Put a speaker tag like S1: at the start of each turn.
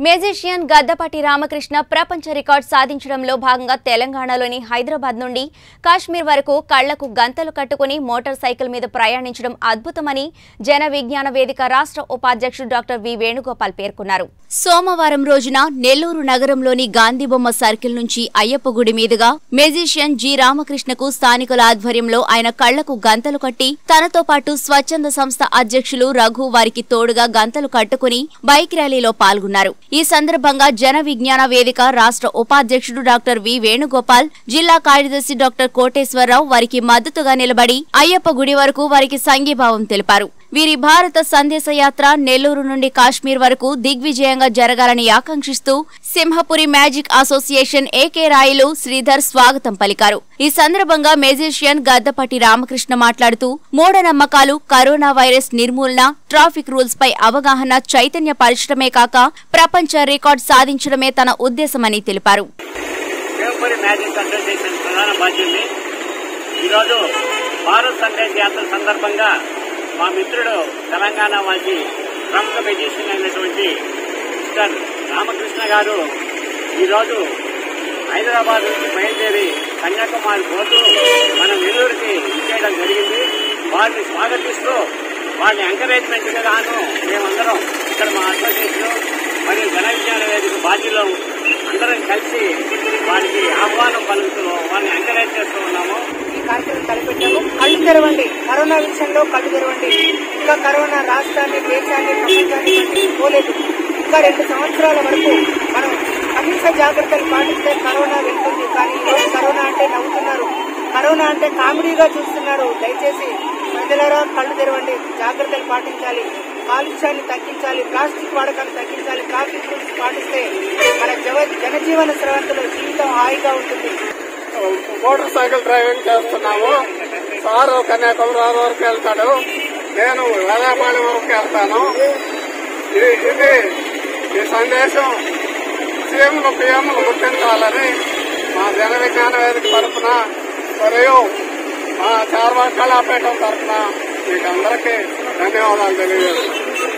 S1: musician గద్దపాటి Ramakrishna ప్రపంచ record సాధించడంలో భాగంగా తెలంగాణలోని హైదరాబాద్ నుండి కాశ్మీర్ వరకు కళ్లకు గంతలు కట్టుకుని మోటార్ సైకిల్ మీద ప్రయాణించడం అద్భుతమని జన విజ్ఞాన వేదిక రాష్ట్ర ఉపాధ్యక్షుడు డాక్టర్ వి వేణుగోపాల్ పేర్కొన్నారు సోమవారం రోజున నెల్లూరు నగరంలోని గాంధీబొమ్మ సర్కిల్ నుంచి అయ్యప్ప గుడి మీదుగా మ్యూజిషియన్ జి రామకృష్ణకు స్థానికుల ఆధ్వర్యంలో ఆయన కళ్లకు గంతలు కట్టి తనతో పాటు స్వచ్ఛంద సంస్థ అధ్యక్షులు రఘు వారికి తోడుగా గంతలు కట్టుకుని బైక్ ర్యాలీలో పాల్గొన్నారు ఈ సందర్భంగా జన విజ్ఞాన వేదిక రాష్ట్ర ఉపాధ్యక్షుడు డాక్టర్ వి వేణుగోపాల్ జిల్లా కార్యదర్శి డాక్టర్ కోటేశ్వరరావు వారికి మద్దతుగా నిలబడి అయ్యప్ప గుడి వరకు వారికి సంఘీభావం తెలిపారు వీరి భారత సందేశ యాత్ర నెల్లూరు నుండి కాశ్మీర్ వరకు దిగ్విజయంగా జరగాలని ఆకాంక్షిస్తూ Simhapuri magic association AK Rayalu Sridhar స్వాగతం పలికారు ఈ సందర్భంగా మ్యూజిషియన్ గద్దపటి రామకృష్ణ మాట్లాడుతూ మూఢనమ్మకాలు కరోనా వైరస్ నిర్మూలన ట్రాఫిక్ రూల్స్ పై అవగాహన చైతన్యపరచడమే కాక ప్రపంచ రికార్డ్ సాధించడమే తన ఉద్దేశమని తెలిపారు
S2: శివపురి మ్యాజిక్ అసోసియేషన్ ప్రధాన బాధ్యుడిని ఈరోజు భారత్ సందేశ్ యాత్ర సందర్భంగా మా మిత్రుడు తెలంగాణ వాసి ప్రముఖ మెజిషియన్ అయినటువంటి మిస్టర్ రామకృష్ణ గారు ఈరోజు హైదరాబాద్ నుంచి బయలుదేరి కన్యాకుమారి పోతూ మన నెల్లూరుకి ఇచ్చేయడం జరిగింది వారిని స్వాగతిస్తూ వారిని ఎంకరేజ్మెంట్ గాను మేమందరం ఇక్కడ మా అసోసియేషన్ మరియు జన విజ్ఞాన వేదిక బాధ్యులు అందరం కలిసి వారికి ఆహ్వానం పలుకుతూ వారిని ఎంకరేజ్ చేస్తూ ఉన్నాము
S3: ఈ కార్యక్రమం తలపెట్టాము కళ్ళు తెరవండి కరోనా విషయంలో కళ్ళు తెరవండి ఇంకా కరోనా రాష్ట్రాన్ని దేశాన్ని ప్రపంచాన్ని పట్టి పోలేదు ఇంకా రెండు సంవత్సరాల వరకు మనం కనీస జాగ్రత్తలు పాటిస్తే కరోనా వెళ్తుంది కానీ ఈరోజు కరోనా అంటే నవ్వుతున్నారు కరోనా అంటే కామెడీగా చూస్తున్నారు దయచేసి ప్రజలరా కళ్ళు తెరవండి జాగ్రత్తలు పాటించాలి కాలుష్యాన్ని తగ్గించాలి ప్లాస్టిక్ వాడకాన్ని తగ్గించాలి ట్రాఫిక్ రూల్స్ పాటిస్తే మన జవ జనజీవన స్రవంతిలో జీవితం హాయిగా ఉంటుంది
S4: మోటార్ సైకిల్ డ్రైవింగ్ చేస్తున్నాము సారు కన్యాకుమారి వరకు వెళ్తాడు నేను వేదాపాళెం వరకు వెళ్తాను ఇది ఇది ఈ సందేశం సీఎంలు పిఎంలు గుర్తించాలని మా జన విజ్ఞాన వేదిక తరఫున మరియు మా చార్వాక్ కళాపీఠం తరఫున మీకు అందరికీ ధన్యవాదాలు తెలియజేస్తున్నాను